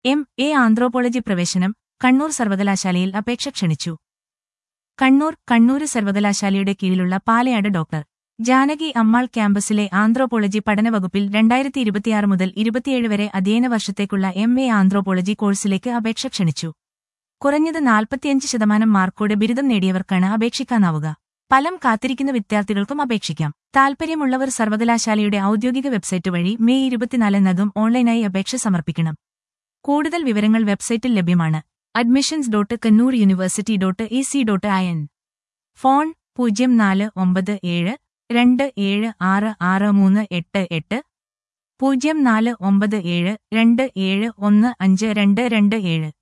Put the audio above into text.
M A anthropology പ്രവേശനം കണ്ണൂർ സർവകലാശാലയിൽ അപേക്ഷ ക്ഷണിച്ചു കണ്ണൂർ കണ്ണൂര് സർവകലാശാലയുടെ കീഴിലുള്ള പാലയാട് ഡോക്ടർ ജാനകി അമ്മാൾ ക്യാമ്പസിലെ ആന്ത്രോപോളജി പഠനവകുപ്പിൽ രണ്ടായിരത്തി ഇരുപത്തിയാറ് മുതൽ ഇരുപത്തിയേഴ് വരെ അധ്യയന വർഷത്തേക്കുള്ള എം എ ആന്ത്രോപോളജി കോഴ്സിലേക്ക് അപേക്ഷ ക്ഷണിച്ചു കുറഞ്ഞത് നാൽപ്പത്തിയഞ്ച് ശതമാനം മാർക്കോടെ ബിരുദം നേടിയവർക്കാണ് അപേക്ഷിക്കാനാവുക ഫലം കാത്തിരിക്കുന്ന വിദ്യാർത്ഥികൾക്കും അപേക്ഷിക്കാം താൽപര്യമുള്ളവർ സർവകലാശാലയുടെ ഔദ്യോഗിക വെബ്സൈറ്റ് വഴി മെയ് ഇരുപത്തിനാലിനകം ഓൺലൈനായി അപേക്ഷ സമർപ്പിക്കണം കൂടുതൽ വിവരങ്ങൾ വെബ്സൈറ്റിൽ ലഭ്യമാണ് admissions dot Kannur university dot E C dot I N phone പൂജ്യം നാല് ഒമ്പത് ഏഴ് രണ്ട് ഏഴ് ആറ് ആറ് മൂന്ന് എട്ട് എട്ട് പൂജ്യം നാല് ഒമ്പത് ഏഴ് രണ്ട് ഏഴ് ഒന്ന് അഞ്ച് രണ്ട് രണ്ട് ഏഴ്